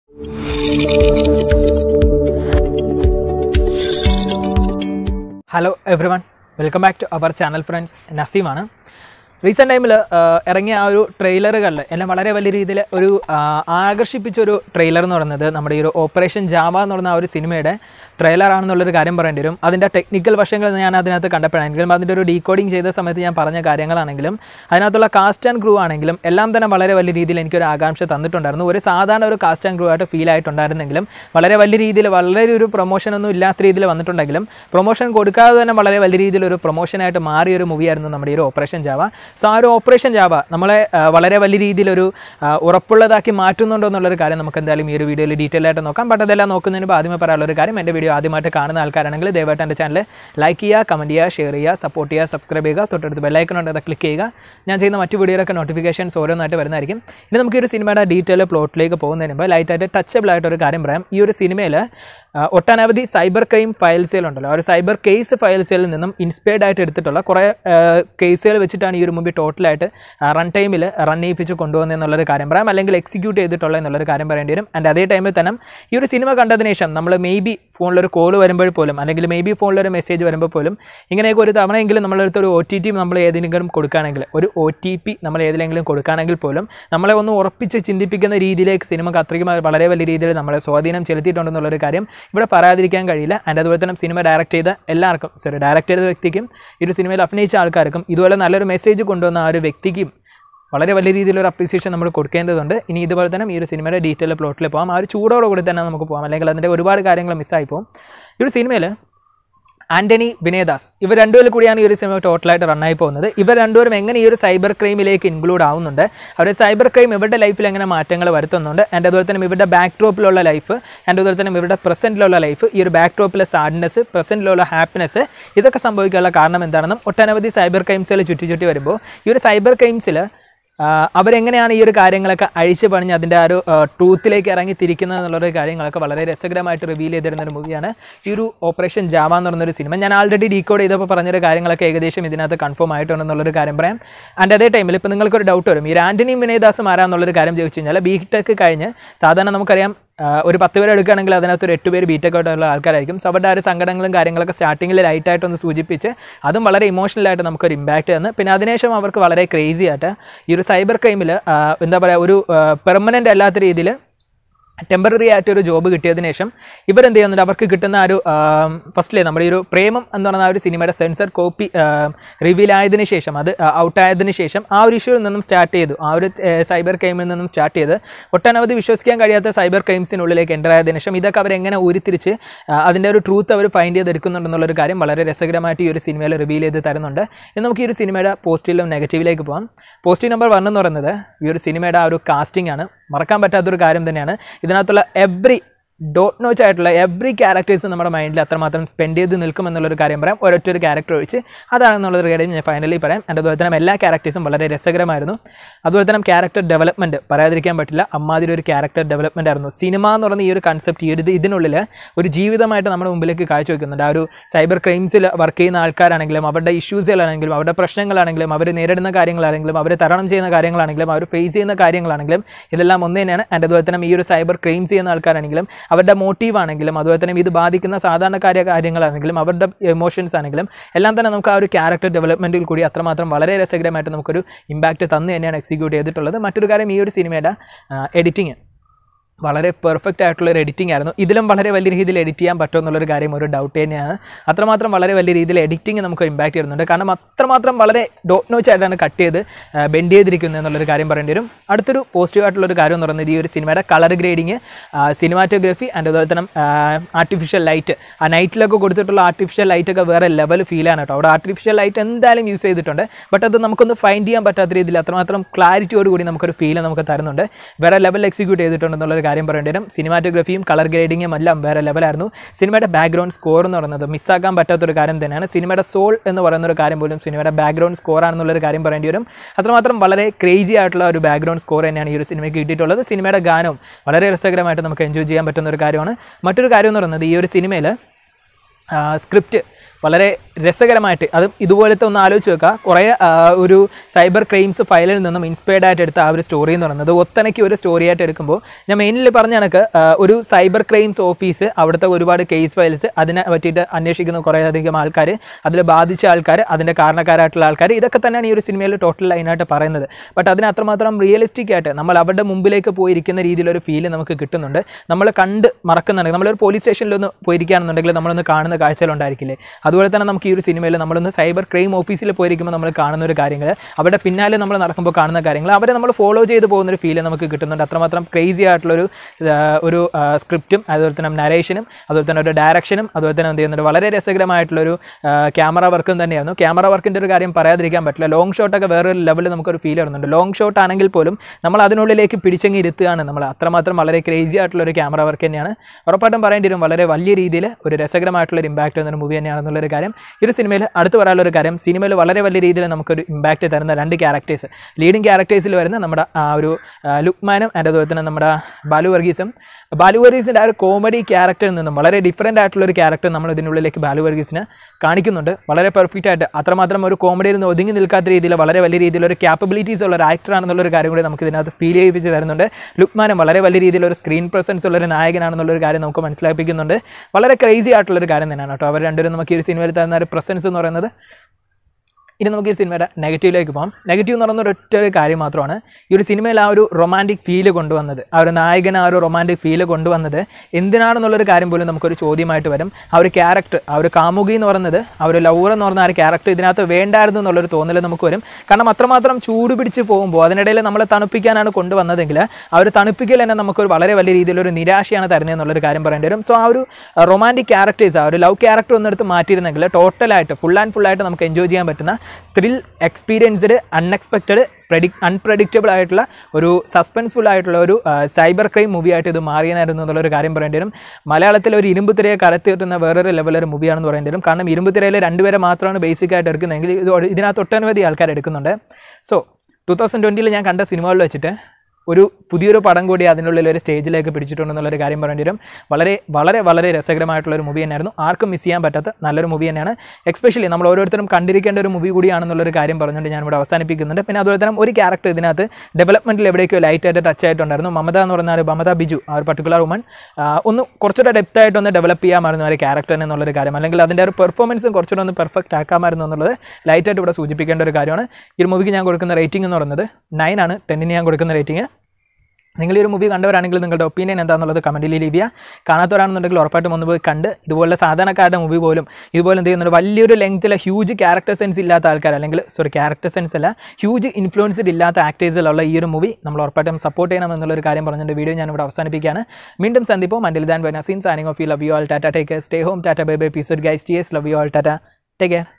hello everyone welcome back to our channel friends നസീമാണ് recent ടൈമിൽ ഇറങ്ങിയ ആ ഒരു ട്രെയിലറുകളിൽ എന്നെ വളരെ വലിയ രീതിയിൽ ഒരു ആ, ആകർഷിപ്പിച്ച ഒരു ട്രെയിലർ എന്ന് പറയുന്നത് നമ്മുടെ ഈ ഒരു ഓപ്പറേഷൻ ജാവ എന്ന് പറയുന്ന ആ ഒരു സിനിമയുടെ ട്രെയിലർ ആണെന്നുള്ളൊരു കാര്യം പറയേണ്ടി വരും അതിൻ്റെ ടെക്നിക്കൽ വശങ്ങൾ ഞാൻ അതിനകത്ത് കണ്ടപ്പോഴാണെങ്കിലും അതിൻ്റെ ഒരു ഡീകോഡിങ് ചെയ്ത സമയത്ത് ഞാൻ പറഞ്ഞ കാര്യങ്ങളാണെങ്കിലും അതിനകത്തുള്ള കാസ്റ്റ് ആൻഡ് ക്രൂ ആണെങ്കിലും എല്ലാം തന്നെ വളരെ വലിയ രീതിയിൽ എനിക്കൊരു ആകാംക്ഷ തന്നിട്ടുണ്ടായിരുന്നു ഒരു സാധാരണ ഒരു കാസ്റ്റ് ആൻഡ് ക്രൂ ആയിട്ട് ഫീൽ ആയിട്ടുണ്ടായിരുന്നെങ്കിലും വളരെ വലിയ രീതിയിൽ വളരെ ഒരു പ്രൊമോഷൻ ഒന്നും ഇല്ലാത്ത രീതിയിൽ വന്നിട്ടുണ്ടെങ്കിലും പ്രൊമോഷൻ കൊടുക്കാതെ തന്നെ വളരെ വലിയ രീതിയിൽ ഒരു പ്രൊമോഷനായിട്ട് മാറിയ ഒരു മൂവിയായിരുന്നു നമ്മുടെ ഈ ഒരു ഓപ്പറേഷൻ ജാവ സോ ആ ഒരു ഓപ്പറേഷൻ ജാവ നമ്മളെ ആ, വളരെ വലിയ രീതിയിൽ ഒരു ആ, ഉറപ്പുള്ളതാക്കി മാറ്റുന്നുണ്ടോ എന്നുള്ളൊരു കാര്യം നമുക്ക് എന്തായാലും ഈ ഒരു വീഡിയോയിൽ ഡീറ്റെയിൽ ആയിട്ട് നോക്കാം ബട്ട് അതെല്ലാം നോക്കുന്നതിന് മുമ്പ് ആദ്യമേ പറയാനുള്ള ഒരു കാര്യം എൻ്റെ വീഡിയോ ആദ്യമായിട്ട് കാണുന്ന ആൾക്കാരാണെങ്കിൽ ദയവായിട്ട് എൻ്റെ ചാനൽ ലൈക്ക് ചെയ്യുക കമൻറ്റ് ചെയ്യുക ഷെയർ ചെയ്യുക സപ്പോർട്ട് ചെയ്യുക സബ്സ്ക്രൈബ് ചെയ്യുക തൊട്ടടുത്ത് ബെല്ലൈക്കൺ ഉണ്ട് അത് ക്ലിക്ക് ചെയ്യുക ഞാൻ ചെയ്യുന്ന മറ്റു വീഡിയോയിലൊക്കെ നോട്ടിഫിക്കേഷൻസ് ഓരോന്നായിട്ട് വരുന്നതായിരിക്കും ഇനി നമുക്ക് ഈ ഒരു സിനിമയുടെ ഡീറ്റെയിൽ പ്ലോട്ടിലേക്ക് പോകുന്നതിന് മുമ്പ് ലൈറ്റായിട്ട് ടച്ചബിൾ ആയിട്ട് ഒരു കാര്യം പറയാം ഈ ഒരു സിനിമയിൽ ഒട്ടനവധി സൈബർ ക്രൈം ഫയൽസുകളുണ്ടല്ലോ ആ ഒരു സൈബർ കേസ് ഫയൽസിൽ നിന്നും ഇൻസ്പയർഡ് ആയിട്ട് എടുത്തിട്ടുള്ള കുറേ കേസുകൾ വെച്ചിട്ടാണ് ഈ ഒരു മൂവി ടോട്ടലായിട്ട് റൺ ടൈമിൽ റൺ ചെയ്യിപ്പിച്ച് കൊണ്ടുവന്നത് എന്നുള്ളൊരു കാര്യം പറയാം അല്ലെങ്കിൽ എക്സിക്യൂട്ട് ചെയ്തിട്ടുള്ള എന്നുള്ളൊരു കാര്യം പറയേണ്ടി വരും ആൻഡ് അതേ ടൈമിൽ തന്നെ ഈ ഒരു സിനിമ കണ്ടതിന് ശേഷം നമ്മൾ മേ ബി ഫോണിലൊരു കോൾ വരുമ്പോൾ പോലും അല്ലെങ്കിൽ മേ ബി ഫോണിലൊരു മെസ്സേജ് വരുമ്പോൾ പോലും ഇങ്ങനെയൊക്കെ ഒരു തവണയെങ്കിലും നമ്മളെടുത്ത് ഒരു ഒ ടി ടി നമ്മൾ ഏതെങ്കിലും കൊടുക്കുകയാണെങ്കിൽ ഒരു ഒ ടി പി നമ്മൾ ഏതിലെങ്കിലും കൊടുക്കുകയാണെങ്കിൽ പോലും നമ്മളെ ഒന്ന് ഉറപ്പിച്ച് ചിന്തിപ്പിക്കുന്ന രീതിയിലേക്ക് സിനിമക്ക് അത്രയ്ക്കും വളരെ വലിയ രീതിയിൽ നമ്മളെ സ്വാധീനം ചെലുത്തിയിട്ടുണ്ടെന്നുള്ളൊരു കാര്യം ഇവിടെ പറയാതിരിക്കാൻ കഴിയില്ല ആൻഡ് അതുപോലെ തന്നെ സിനിമ ഡയറക്റ്റ് ചെയ്ത എല്ലാവർക്കും സോറി ഡയറക്റ്റ് ചെയ്ത വ്യക്തിക്കും ഈ ഒരു സിനിമയിൽ അഭിനയിച്ച ആൾക്കാർക്കും ഇതുപോലെ നല്ലൊരു മെസ്സേജ് കൊണ്ടുവന്ന ആ ഒരു വ്യക്തിക്കും വളരെ വലിയ രീതിയിലൊരു അപ്രീസിയേഷൻ നമ്മൾ കൊടുക്കേണ്ടതുണ്ട് ഇനി ഇതുപോലെ തന്നെ ഈ ഒരു സിനിമയുടെ ഡീറ്റെയിൽ പ്ലോട്ടിൽ പോകാം ആ ഒരു ചൂടോടെ കൂടി തന്നെ നമുക്ക് പോകാം അല്ലെങ്കിൽ അതിൻ്റെ ഒരുപാട് കാര്യങ്ങൾ മിസ്സായി പോകും ഈ ഒരു സിനിമയിൽ ആന്റണി വിനയദാസ് ഇവർ രണ്ടുപേരും കൂടിയാണ് ഈ ഒരു സിനിമ ടോട്ടലായിട്ട് റണ്ണായി പോകുന്നത് ഇവർ രണ്ടുപേരും എങ്ങനെ ഈ ഒരു സൈബർ ക്രൈമിലേക്ക് ഇൻക്ലൂഡ് ആവുന്നുണ്ട് അവർ സൈബർ ക്രൈം ഇവരുടെ ലൈഫിൽ എങ്ങനെ മാറ്റങ്ങൾ വരുത്തുന്നുണ്ട് ആൻഡ് അതുപോലെ തന്നെ ഇവരുടെ ബാക്ക് ഡ്രോപ്പിലുള്ള ലൈഫ് ആൻഡ് അതുപോലെ തന്നെ ഇവരുടെ പ്രസൻറ്റിലുള്ള ലൈഫ് ഈ ഒരു ബാക്ക് ഡ്രോപ്പിലെ സാഡ്നെസ് പ്രസൻറ്റിലുള്ള ഹാപ്പിനെസ് ഇതൊക്കെ സംഭവിക്കാനുള്ള കാരണം എന്താണെന്നും ഒട്ടനവധി സൈബർ ക്രൈംസുകൾ ചുറ്റി ചുറ്റി വരുമ്പോൾ ഈ ഒരു സൈബർ ക്രൈംസിൽ ആഹ് അവരെങ്ങനെയാണ് ഈ ഒരു കാര്യങ്ങളൊക്കെ അഴിച്ചു പണിഞ്ഞ് അതിൻ്റെ ആ ഒരു ട്രൂത്തിലേക്ക് ഇറങ്ങി തിരിക്കുന്നത് എന്നുള്ളൊരു കാര്യങ്ങളൊക്കെ വളരെ രസകരമായിട്ട് റിവീൽ ചെയ്തിരുന്ന ഒരു മൂവിയാണ് ഈ ഒരു ഓപ്പറേഷൻ ജാവ എന്ന് പറയുന്നൊരു സിനിമ ഞാൻ ആൾറെഡി ഡീകോഡ് ചെയ്തപ്പോൾ പറഞ്ഞൊരു കാര്യങ്ങളൊക്കെ ഏകദേശം ഇതിനകത്ത് കൺഫേം ആയിട്ടുണ്ടെന്നുള്ളൊരു കാര്യം പറയാം ആൻഡ് അതേ ടൈമിൽ ഇപ്പോൾ നിങ്ങൾക്കൊരു ഡൗട്ട് വരും ഈ ആൻ്റണി വിനയദാസും ആരാന്നുള്ളൊരു കാര്യം ചോദിച്ചു കഴിഞ്ഞാൽ ബി ടെക് കഴിഞ്ഞ് സാധാരണ നമുക്കറിയാം ആഹ് ഒരു പത്ത് പേര് എടുക്കുകയാണെങ്കിൽ അതിനകത്ത് ഒരു എട്ട് പേര് ബിടെക് ആയിട്ടുള്ള ആൾക്കാരായിരിക്കും സോ അവരുടെ ആ ഒരു സങ്കടങ്ങളും കാര്യങ്ങളൊക്കെ സ്റ്റാർട്ടിങ്ങിൽ ലൈറ്റായിട്ടൊന്ന് സൂചിപ്പിച്ച് അതും വളരെ ഇമോഷണലായിട്ട് നമുക്കൊരു ഇമ്പാക്റ്റ് തന്ന് പിന്നെ അതിനുശേഷം അവർക്ക് വളരെ ക്രേസി ആയിട്ട് ഈ ഒരു സൈബർ ക്രൈമിൽ എന്താ പറയുക ഒരു പെർമനൻ്റ് അല്ലാത്ത രീതിയിൽ ടെമ്പററി ആയിട്ട് ഒരു ജോബ് കിട്ടിയതിന് ശേഷം ഇവരെന്ത് ചെയ്യുന്നുണ്ട് അവർക്ക് കിട്ടുന്ന ആ ഒരു ഫസ്റ്റിലെ നമ്മുടെ ഈ ഒരു പ്രേമം എന്ന് പറയുന്ന ആ ഒരു സിനിമയുടെ സെൻസർ കോപ്പി റിവീൽ ആയതിനു ശേഷം അത് ഔട്ട് ആയതിനു ശേഷം ആ ഒരു ഇഷ്യൂവിൽ നിന്നും സ്റ്റാർട്ട് ചെയ്തു ആ ഒരു സൈബർ ക്രൈമിൽ നിന്നും സ്റ്റാർട്ട് ചെയ്ത് ഒട്ടനവധി വിശ്വസിക്കാൻ കഴിയാത്ത സൈബർ ക്രൈംസിനുള്ളിലേക്ക് എൻ്റർ ആയതിനു ശേഷം ഇതൊക്കെ അവരെങ്ങനെ ഉരുത്തിരിച്ച് ആ, അതിൻ്റെ ഒരു ട്രൂത്ത് അവർ ഫൈൻഡ് ചെയ്തെടുക്കുന്നുണ്ടെന്നുള്ളൊരു കാര്യം വളരെ രസകരമായിട്ട് ഈ ഒരു സിനിമയിൽ റിവീൽ ചെയ്ത് തരുന്നുണ്ട് ഇനി നമുക്ക് ഈ ഒരു സിനിമയുടെ പോസിറ്റീവിലും നെഗറ്റീവിലേക്ക് പോകാം പോസിറ്റീവ് നമ്പർ വൺ എന്ന് പറയുന്നത് ഈ ഒരു സിനിമയുടെ ആ ഒരു കാസ്റ്റിംഗ് ആണ് മറക്കാൻ പറ്റാത്തൊരു കാര്യം തന്നെയാണ് ഇതിനകത്തുള്ള എവ്രി ഡോട്ട് നോച്ച് ആയിട്ടുള്ള എവറി ക്യാരക്ടേഴ്സ് നമ്മുടെ മൈൻഡിൽ അത്രമാത്രം സ്പെൻഡ് ചെയ്ത് നിൽക്കും എന്നുള്ളൊരു കാര്യം പറയാം ഒരൊറ്റ ഒരു ക്യാരക്ടർ ഒഴിച്ച് അതാണെന്നുള്ളൊരു കാര്യം ഞാൻ ഫൈനലി പറയാം എൻ്റെ അതുപോലെ തന്നെ എല്ലാ ക്യാരക്ടേഴ്സും വളരെ രസകരമായിരുന്നു അതുപോലെ തന്നെ ക്യാരക്ടർ ഡെവലപ്മെൻറ്റ് പറയാതിരിക്കാൻ പറ്റില്ല അമ്മാതിരി ഒരു ക്യാരക്ടർ ഡെവലപ്മെൻ്റ് ആയിരുന്നു സിനിമ എന്ന് പറയുന്ന ഈ ഒരു കൺസെപ്റ്റ് ഈ ഒരു ഇത് ഇതിനുള്ളിൽ ഒരു ജീവിതമായിട്ട് നമ്മുടെ മുമ്പിലേക്ക് കാഴ്ചവെക്കുന്നുണ്ട് ആ ഒരു സൈബർ ക്രൈംസിൽ വർക്ക് ചെയ്യുന്ന ആൾക്കാരാണെങ്കിലും അവരുടെ ഇഷ്യൂസുകളാണെങ്കിലും അവരുടെ പ്രശ്നങ്ങളാണെങ്കിലും അവർ നേരിടുന്ന കാര്യങ്ങളാണെങ്കിലും അവർ തരണം ചെയ്യുന്ന കാര്യങ്ങളാണെങ്കിലും അവർ ഫേസ് ചെയ്യുന്ന കാര്യങ്ങളാണെങ്കിലും ഇതെല്ലാം ഒന്ന് തന്നെയാണ് ആൻഡ് അതുപോലെ തന്നെ ഈ ഒരു സൈബർ ക്രൈംസ് ചെയ്യുന്ന ആൾക്കാരാണെങ്കിലും അവരുടെ മോട്ടീവ് ആണെങ്കിലും അതുപോലെ തന്നെ ഇത് ബാധിക്കുന്ന സാധാരണക്കാര്യ കാര്യങ്ങളാണെങ്കിലും അവരുടെ എമോഷൻസ് ആണെങ്കിലും എല്ലാം തന്നെ നമുക്ക് ആ ഒരു ക്യാരക്ടർ ഡെവലപ്മെൻറ്റിൽ കൂടി അത്രമാത്രം വളരെ രസകരമായിട്ട് നമുക്കൊരു ഇമ്പാക്റ്റ് തന്നു തന്നെയാണ് എക്സിക്യൂട്ട് ചെയ്തിട്ടുള്ളത് മറ്റൊരു കാര്യം ഈ ഒരു സിനിമയുടെ എഡിറ്റിങ് വളരെ പെർഫെക്റ്റ് ആയിട്ടുള്ള ഒരു എഡിറ്റിംഗ് ആയിരുന്നു ഇതിലും വളരെ വലിയ രീതിയിൽ എഡിറ്റ് ചെയ്യാൻ പറ്റുമോ എന്നുള്ളൊരു കാര്യം ഒരു ഡൗട്ട് തന്നെയാണ് അത്രമാത്രം വളരെ വലിയ രീതിയിൽ എഡിറ്റിംഗ് നമുക്ക് ഇമ്പാക്റ്റ് ചെയ്യുന്നുണ്ട് കാരണം അത്രമാത്രം വളരെ ഡോട്ട് നോച്ച് ആയിട്ടാണ് കട്ട് ചെയ്ത് ബെൻഡ് ചെയ്തിരിക്കുന്നത് എന്നുള്ളൊരു കാര്യം പറയേണ്ടി വരും അടുത്തൊരു പോസിറ്റീവ് ആയിട്ടുള്ളൊരു കാര്യം എന്ന് പറയുന്നത് ഈ ഒരു സിനിമയുടെ കളർ ഗ്രേഡിങ് സിനിമാറ്റോഗ്രഫി ആൻഡ് അതുപോലെ തന്നെ ആർട്ടിഫിഷ്യൽ ലൈറ്റ് ആ നൈറ്റിലൊക്കെ കൊടുത്തിട്ടുള്ള ആർട്ടിഫിഷ്യൽ ലൈറ്റ് ഒക്കെ വേറെ ലെവൽ ഫീലാണ് കേട്ടോ അവിടെ ആർട്ടിഫിഷ്യൽ ലൈറ്റ് എന്തായാലും യൂസ് ചെയ്തിട്ടുണ്ട് ബട്ട് അത് നമുക്കൊന്ന് ഫൈൻഡ് ചെയ്യാൻ പറ്റാത്ത രീതിയിൽ അത്രമാത്രം ക്ലാരിറ്റിയോട് കൂടി നമുക്കൊരു ഫീൽ നമുക്ക് തരുന്നുണ്ട് വേറെ ലെവൽ എക്സിക്യൂട്ട് ചെയ്തിട്ടുണ്ടെന്നുള്ളൊരു കാര്യം പറയേണ്ടി വരും സിനിമാറ്റോഗ്രഫിയും കളർ ഗ്രേഡിങ്ങും എല്ലാം വേറെ ലെവലായിരുന്നു സിനിമയുടെ ബാക്ക്ഗ്രൗണ്ട് സ്കോർ എന്ന് പറയുന്നത് മിസ്സാക്കാൻ പറ്റാത്തൊരു കാര്യം തന്നെയാണ് സിനിമയുടെ സോൾ എന്ന് പറയുന്ന ഒരു കാര്യം പോലും സിനിമയുടെ ബാക്ക്ഗ്രൗണ്ട് സ്കോർ ആണെന്നുള്ളൊരു കാര്യം പറയേണ്ടി വരും അത്രമാത്രം വളരെ ക്രേസി ആയിട്ടുള്ള ഒരു ബാക്ക്ഗ്രൗണ്ട് സ്കോർ തന്നെയാണ് ഈ ഒരു സിനിമയ്ക്ക് കിട്ടിയിട്ടുള്ളത് സിനിമയുടെ ഗാനവും വളരെ രസകരമായിട്ട് നമുക്ക് എൻജോയ് ചെയ്യാൻ പറ്റുന്ന ഒരു കാര്യമാണ് മറ്റൊരു കാര്യം എന്ന് പറയുന്നത് ഈ ഒരു സിനിമയിൽ സ്ക്രിപ്റ്റ് വളരെ രസകരമായിട്ട് അതും ഇതുപോലത്തെ ഒന്ന് ആലോചിച്ച് വെക്കുക കുറേ ആ, ഒരു സൈബർ ക്രൈംസ് ഫയലിൽ നിന്നും ഇൻസ്പയർഡ് ആയിട്ട് എടുത്ത ആ ഒരു സ്റ്റോറി എന്ന് പറയുന്നത് ഒത്തനയ്ക്ക് ഒരു സ്റ്റോറി ആയിട്ട് എടുക്കുമ്പോൾ ഞാൻ മെയിനിൽ പറഞ്ഞ കണക്ക് ആ, ഒരു സൈബർ ക്രൈംസ് ഓഫീസ് അവിടുത്തെ ഒരുപാട് കേസ് ഫയൽസ് അതിനെ പറ്റിയിട്ട് അന്വേഷിക്കുന്ന കുറേ അധികം ആൾക്കാർ അതിൽ ബാധിച്ച ആൾക്കാർ അതിൻ്റെ കാരണക്കാരായിട്ടുള്ള ആൾക്കാർ ഇതൊക്കെ തന്നെയാണ് ഈ ഒരു സിനിമയിൽ ടോട്ടൽ ലൈനായിട്ട് പറയുന്നത് ബട്ട് അതിന് അത്രമാത്രം റിയലിസ്റ്റിക് ആയിട്ട് നമ്മൾ അവരുടെ മുമ്പിലേക്ക് പോയിരിക്കുന്ന രീതിയിലൊരു ഫീല് നമുക്ക് കിട്ടുന്നുണ്ട് നമ്മൾ കണ്ട് മറക്കുന്നുണ്ടെങ്കിൽ നമ്മളൊരു പോലീസ് സ്റ്റേഷനിലൊന്ന് പോയിരിക്കുകയാണെന്നുണ്ടെങ്കിൽ നമ്മളൊന്ന് കാണുന്ന കാഴ്ചകളുണ്ടായിരിക്കില്ലേ അതുപോലെ തന്നെ നമുക്ക് ഈ ഒരു സിനിമയിൽ നമ്മളൊന്ന് സൈബർ ക്രൈം ഓഫീസിൽ പോയിരിക്കുമ്പോൾ നമ്മൾ കാണുന്ന ഒരു കാര്യങ്ങൾ അവരുടെ പിന്നാലെ നമ്മൾ നടക്കുമ്പോൾ കാണുന്ന കാര്യങ്ങൾ അവരെ നമ്മൾ ഫോളോ ചെയ്ത് പോകുന്ന ഒരു ഫീല് നമുക്ക് കിട്ടുന്നുണ്ട് അത്രമാത്രം ക്രേസി ആയിട്ടുള്ളൊരു ആ, ഒരു സ്ക്രിപ്റ്റും അതുപോലെ തന്നെ നരേഷനും അതുപോലെ തന്നെ ഒരു ഡയറക്ഷനും അതുപോലെ തന്നെ എന്ത് ചെയ്യുന്നുണ്ട് വളരെ രസകരമായിട്ടുള്ളൊരു ക്യാമറ വർക്കും തന്നെയായിരുന്നു ക്യാമറ വർക്കിൻ്റെ ഒരു കാര്യം പറയാതിരിക്കാൻ പറ്റില്ല ലോങ് ഷോട്ടൊക്കെ വേറൊരു ലെവലിൽ നമുക്കൊരു ഫീൽ വരുന്നുണ്ട് ലോങ് ഷോട്ട് ആണെങ്കിൽ പോലും നമ്മൾ അതിനുള്ളിലേക്ക് പിടിച്ചങ്ങി ഇരുത്തുകയാണ് നമ്മൾ അത്രമാത്രം വളരെ ക്രേസി ആയിട്ടുള്ള ഒരു ക്യാമറ വർക്ക് തന്നെയാണ് ഉറപ്പായിട്ടും പറയേണ്ടി വരും വളരെ വലിയ രീതിയിൽ ഒരു രസകരമായിട്ടുള്ള ഒരു ഇമ്പാക്റ്റ് തരുന്ന മൂവി തന്നെയാണെന്നുള്ളൊരു കാര്യം ഈ ഒരു സിനിമയിൽ അടുത്ത് പറയാനുള്ള ഒരു കാര്യം സിനിമയിൽ വളരെ വലിയ രീതിയിൽ നമുക്കൊരു ഇമ്പാക്റ്റ് തരുന്ന രണ്ട് ക്യാരക്ടേഴ്സ് ലീഡിങ് ക്യാരക്ടേഴ്സിൽ വരുന്ന നമ്മുടെ ആ ഒരു ആ, ലുക്മാനും ആൻഡ് അതുപോലെ തന്നെ നമ്മുടെ ബാലു വർഗീസും ബാലു വർഗീസിൻ്റെ ആ ഒരു കോമഡി ക്യാരക്ടറിൽ നിന്നും വളരെ ഡിഫറെൻ്റ് ആയിട്ടുള്ള ഒരു ക്യാരക്ടർ നമ്മൾ ഇതിനുള്ളിലേക്ക് ബാലു വർഗീസിന് കാണിക്കുന്നുണ്ട് വളരെ പെർഫെക്റ്റ് ആയിട്ട് അത്രമാത്രം ഒരു കോമഡിയിൽ നിന്ന് ഒതുങ്ങി നിൽക്കാത്ത രീതിയിൽ വളരെ വലിയ രീതിയിൽ ഒരു ക്യാപ്പബിലിറ്റീസ് ഉള്ള ഒരു ആക്ടറാണെന്നുള്ള ഒരു കാര്യം കൂടി നമുക്ക് ഇതിനകത്ത് ഫീൽ ചെയ്യിപ്പിച്ച് തരുന്നുണ്ട് ലുക്മാനും വളരെ വലിയ രീതിയിൽ ഒരു സ്ക്രീൻ പ്രസൻസ് ഉള്ള ഒരു നായകനാണെന്നുള്ള ഒരു കാര്യം നമുക്ക് മനസ്സിലാക്കിപ്പിക്കുന്നുണ്ട് വളരെ ക്രേസി ആയിട്ടുള്ള ഒരു കാര്യം തന്നെയാണ് കേട്ടോ അവർ രണ്ടുപേരും നമുക്ക് ഈ ഒരു സിനിമയിൽ തരുന്ന ഒരു പ്രസൻസ് എന്ന് പറയുന്നത് ഇനി നമുക്ക് ഈ സിനിമയുടെ നെഗറ്റീവിലേക്ക് പോകാം നെഗറ്റീവ് എന്ന് പറയുന്ന ഒരൊറ്റ ഒരു കാര്യം മാത്രമാണ് ഈ ഒരു സിനിമയിൽ ആ ഒരു റൊമാൻറ്റിക് ഫീല് കൊണ്ടുവന്നത് ആ ഒരു നായകൻ ആ ഒരു റൊമാൻറ്റിക് ഫീല് കൊണ്ടുവന്നത് എന്തിനാണെന്നുള്ളൊരു കാര്യം പോലും നമുക്കൊരു ചോദ്യമായിട്ട് വരും ആ ഒരു ക്യാരക്ടർ ആ ഒരു കാമുകി എന്ന് പറയുന്നത് ആ ഒരു ലവർ എന്ന് പറയുന്ന ആ ഒരു ക്യാരക്ടർ ഇതിനകത്ത് വേണ്ടായിരുന്നു എന്നുള്ളൊരു തോന്നൽ നമുക്ക് വരും കാരണം അത്രമാത്രം ചൂട് പിടിച്ച് പോകുമ്പോൾ അതിനിടയിൽ നമ്മളെ തണുപ്പിക്കാനാണ് കൊണ്ടുവന്നതെങ്കിൽ ആ ഒരു തണുപ്പിക്കൽ തന്നെ നമുക്കൊരു വളരെ വലിയ രീതിയിലൊരു നിരാശയാണ് തരുന്നത് എന്നുള്ളൊരു കാര്യം പറയേണ്ടി വരും സോ ആ ഒരു റൊമാൻറ്റിക് ക്യാരക്ടേഴ്സ് ആ ഒരു ലവ് ക്യാരക്ടർ ഒന്നെടുത്ത് മാറ്റിയിരുന്നെങ്കിൽ ടോട്ടലായിട്ട് ഫുൾ ആൻഡ് ഫുള്ളായിട്ട് നമുക്ക് എൻജോയ് ചെയ്യാൻ പറ്റുന്ന thrill experienced unexpected predict unpredictable ആയിട്ടുള്ള ഒരു സസ്പെൻസ്ഫുൾ ആയിട്ടുള്ള ഒരു സൈബർ ക്രൈം മൂവി ആയിട്ട് ഇത് മാറിയാനായിരുന്നു എന്നുള്ളൊരു കാര്യം പറയേണ്ടി വരും മലയാളത്തിൽ ഒരു ഇരുമ്പ് തിരയെ കരത്തിട്ടുന്ന വേറൊരു ലെവലൊരു മൂവിയാണെന്ന് പറയേണ്ടി വരും കാരണം ഇരുമ്പ് തിരയിൽ രണ്ടുപേരെ മാത്രമാണ് ബേസിക് ആയിട്ട് എടുക്കുന്നതെങ്കിൽ ഇത് ഒ- ഇതിനകത്ത് ഒട്ടനവധി ആൾക്കാർ എടുക്കുന്നുണ്ട് സോ ടു തൗസൻഡ് ട്വൻറ്റിയിൽ ഞാൻ കണ്ട സിനിമകളിൽ വെച്ചിട്ട് ഒരു പുതിയൊരു പടം കൂടി അതിനുള്ളിൽ ഒരു സ്റ്റേജിലേക്ക് പിടിച്ചിട്ടുണ്ടെന്നുള്ളൊരു കാര്യം പറയേണ്ടി വരും വളരെ വളരെ വളരെ രസകരമായിട്ടുള്ള ഒരു മൂവി തന്നെയായിരുന്നു ആർക്കും മിസ് ചെയ്യാൻ പറ്റാത്ത നല്ലൊരു മൂവി തന്നെയാണ് എക്സ്പെഷ്യലി നമ്മൾ ഓരോരുത്തരും കണ്ടിരിക്കേണ്ട ഒരു മൂവി കൂടിയാണെന്നുള്ളൊരു കാര്യം പറഞ്ഞുകൊണ്ട് ഞാൻ ഇവിടെ അവസാനിപ്പിക്കുന്നുണ്ട് പിന്നെ അതുപോലെ തന്നെ ഒരു ക്യാരക്ടർ ഇതിനകത്ത് ഡെവലപ്മെൻറ്റിൽ എവിടേക്കോ ലൈറ്റ് ആയിട്ട് ടച്ച് ആയിട്ടുണ്ടായിരുന്നു മമത എന്ന് പറഞ്ഞ ഒരു മമത ബിജു ആ ഒരു പർട്ടിക്കുലർ വുമൺ ഒന്ന് കുറച്ചുകൂടെ ഡെപ്ത് ആയിട്ടൊന്ന് ഡെവലപ്പ് ചെയ്യാമായിരുന്നു ആ ഒരു ക്യാരക്ടറിന് എന്നുള്ളൊരു കാര്യം അല്ലെങ്കിൽ അതിൻ്റെ ഒരു പെർഫോമൻസും കുറച്ചുകൂടെ ഒന്ന് പെർഫെക്റ്റ് ആക്കാമായിരുന്നു എന്നുള്ളത് ലൈറ്റായിട്ട് ഇവിടെ സൂചിപ്പിക്കേണ്ട ഒരു കാര്യമാണ് ഈ ഒരു മൂവിക്ക് ഞാൻ കൊടുക്കുന്ന റേറ്റിംഗ് എന്ന് പറയുന്നത് നയൻ ആണ് ടെന്നിന് ഞാൻ കൊടുക്കുന്ന റേറ്റിംഗ് നിങ്ങൾ ഈ ഒരു മൂവി കണ്ടവരാണെങ്കിൽ നിങ്ങളുടെ ഒപ്പീനിയൻ എന്താണെന്നുള്ളത് കമൻറ്റിൽ ലീവ് ചെയ്യുക കാണാത്തവരാണെന്നുണ്ടെങ്കിൽ ഉറപ്പായിട്ടും ഒന്ന് പോയി കണ്ട് ഇതുപോലെ സാധാരണക്കാരുടെ മൂവി പോലും ഇതുപോലെ എന്ത് ചെയ്യുന്നുണ്ട് വലിയൊരു ലെങ്ത്തിലെ ഹ്യൂജ് ക്യാരക്ടർ സെൻസ് ഇല്ലാത്ത ആൾക്കാർ അല്ലെങ്കിൽ സോറി ക്യാരക്ടർ സെൻസ് അല്ല ഹ്യൂജ് ഇൻഫ്ലുവൻസ്ഡ് ഇല്ലാത്ത ആക്ടേഴ്സിലുള്ള ഈ ഒരു മൂവി നമ്മൾ ഉറപ്പായിട്ടും സപ്പോർട്ട് ചെയ്യണം എന്നുള്ളൊരു കാര്യം പറഞ്ഞിട്ട് വീഡിയോ ഞാൻ ഇവിടെ അവസാനിപ്പിക്കുകയാണ് വീണ്ടും സന്ദിപ്പോ മൻഡിൽ ദാൻ ബനസീൻ signing off you love you all tata take stay home tata bye bye peace guys T S love you all tata take care